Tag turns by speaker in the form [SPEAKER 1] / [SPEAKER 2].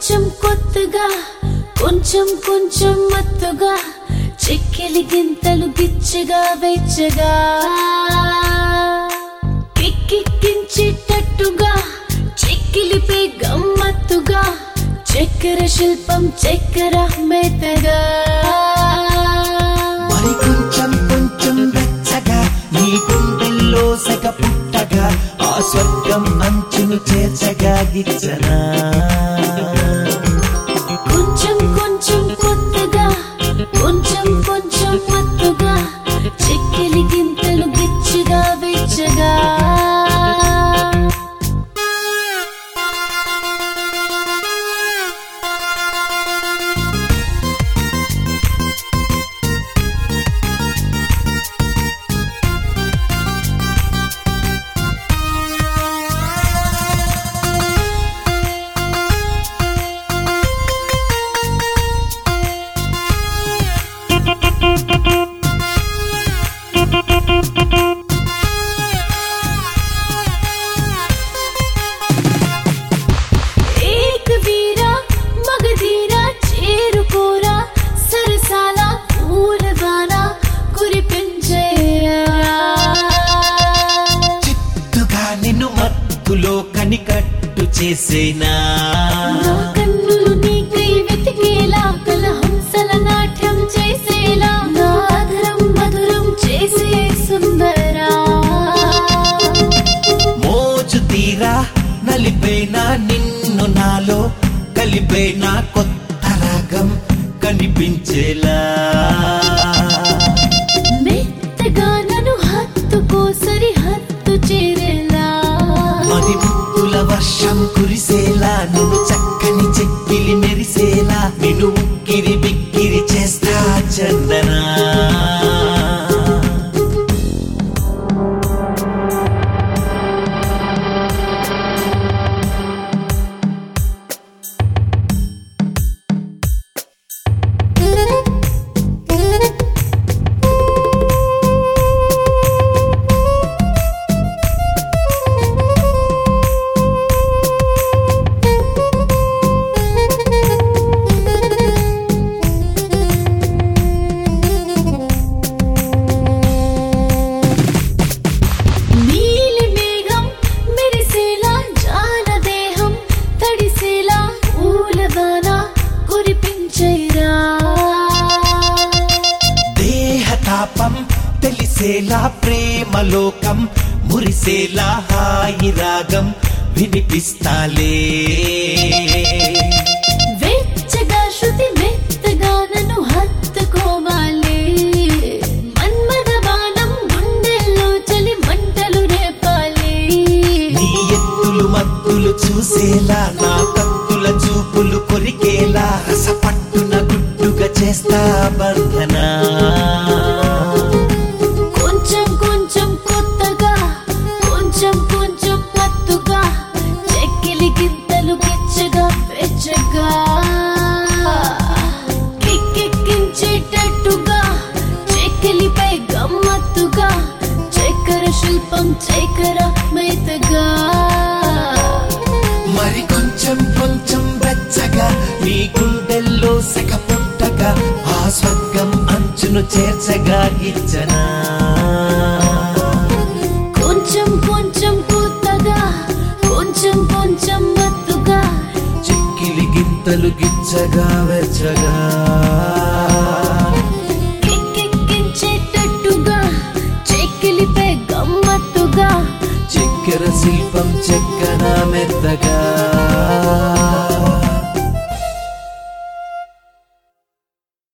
[SPEAKER 1] కొంచెం కొత్తగా కొంచెం కొంచెం మత్తుగా చెక్కిలి గింతలు గిచ్చగా వెచ్చగా కిక్కిక్కించేటట్టుగా చెక్కిలిపై గమ్మత్తుగా చక్కెర శిల్పం చక్కెర మెత్తగా
[SPEAKER 2] మరి కొంచెం కొంచెం వెచ్చగా నీ గుండెల్లో సెగ పుట్టగా ఆ స్వర్గం అంచును చేర్చగా గిచ్చనా
[SPEAKER 1] కొంచెం కొంచెం కొత్తగా కొంచెం కొంచెం మత్తుగా చెక్కిలి గింతలు గిచ్చగా వెచ్చగా ఏక వీరా మగధీరా చేరుకోరా సరసాల పూలవాన కురిపించేరా
[SPEAKER 2] చిత్తుగా నిన్ను మత్తులో కనికట్టు చేసేనా
[SPEAKER 1] నా కన్నులు నీకై వెతికేలా కలహంసల నాట్యం చేసేలా నా ఆదరం మధురం చేసే సుందరా
[SPEAKER 2] మోజు తీరా నలిపేనా నిన్ను నాలో కలిపేనా కొత్త రాగం కనిపించేలా
[SPEAKER 1] మెత్తగా నన్ను హత్తుకో సరిహద్దు చేరేలా
[SPEAKER 2] మరి ముత్తుల వర్షం కురిసేలా నిన్ను చక్కని చెక్కిలి మెరిసేలా నిన్ను ఉక్కిరి బిక్కిరి చేస్తా చందనా
[SPEAKER 1] నీలి మేఘం మెరిసేలా జాన దేహం తడిసేలా ఊలవాన కురిపించేరా
[SPEAKER 2] దేహతాపం తెలిసేలా ప్రేమలోకం మురిసేలా హాయి రాగం వినిపిస్తాలే
[SPEAKER 1] వెచ్చగా శృతి మెత్తగా నన్ను హత్తుకోవాలి మన్మథ బాణం గుండెల్లో చలి మంటలు రేపాలి
[SPEAKER 2] నీ ఎత్తులు మత్తులు చూసేలా నా కత్తుల చూపులు కొరికేలా రసపట్టున గుట్టుగా చేస్తా బంధనా
[SPEAKER 1] కొంచెం కొంచెం కొత్తగా కొంచెం కొంచెం మత్తుగా చెక్కిలి గింతలు గిచ్చగా వెచ్చగా కిక్కిక్కించేటట్టుగా చెక్కిలిపై గమ్మత్తుగా చక్కెర శిల్పం చక్కెర మెత్తగా
[SPEAKER 2] మరి కొంచెం కొంచెం వెచ్చగా నీ గుండెల్లో సెగ పుట్టగా ఆ స్వర్గం అంచును చేర్చగా ఇచ్చనా
[SPEAKER 1] కొంచెం కొంచెం కొత్తగా కొంచెం కొంచెం మత్తుగా
[SPEAKER 2] చిక్కిలి గింతలు గిచ్చగా వెచ్చగా
[SPEAKER 1] కిక్కిక్కించేటట్టుగా చెక్కిలిపై గమ్మత్తుగా
[SPEAKER 2] చక్కెర శిల్పం చెక్కన మెత్తగా